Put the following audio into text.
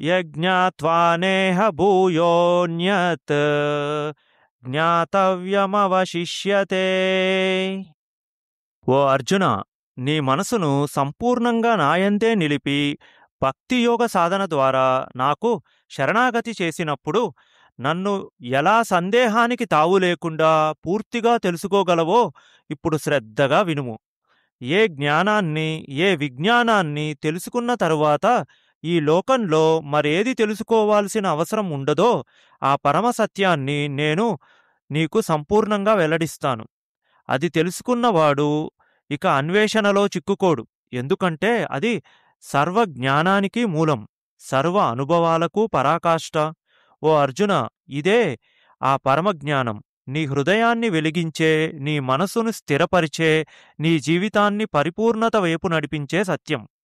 యజ్ఞాత్వానేహ భూయోన్యత్ జ్ఞాతవ్యమవశిష్యతే ఓ అర్జున నీ మనసును సంపూర్ణంగా నాయందే నిలిపి భక్తియోగ సాధన ద్వారా నాకు శరణాగతి చేసినప్పుడు నన్ను ఎలా సందేహానికి తావు లేకుండా పూర్తిగా తెలుసుకోగలవో ఇప్పుడు శ్రద్ధగా వినుము ఏ జ్ఞానాన్ని ఏ విజ్ఞానాన్ని తెలుసుకున్న తరువాత ఈ లోకంలో మరేది తెలుసుకోవాల్సిన అవసరం ఉండదో ఆ పరమ సత్యాన్ని నేను నీకు సంపూర్ణంగా వెల్లడిస్తాను అది తెలుసుకున్నవాడు ఇక అన్వేషణలో చిక్కుకోడు ఎందుకంటే అది సర్వ జ్ఞానానికి మూలం సర్వ అనుభవాలకు పరాకాష్ట ఓ అర్జున ఇదే ఆ పరమజ్ఞానం నీ హృదయాన్ని వెలిగించే నీ మనసును స్థిరపరిచే నీ జీవితాన్ని పరిపూర్ణత వైపు నడిపించే సత్యం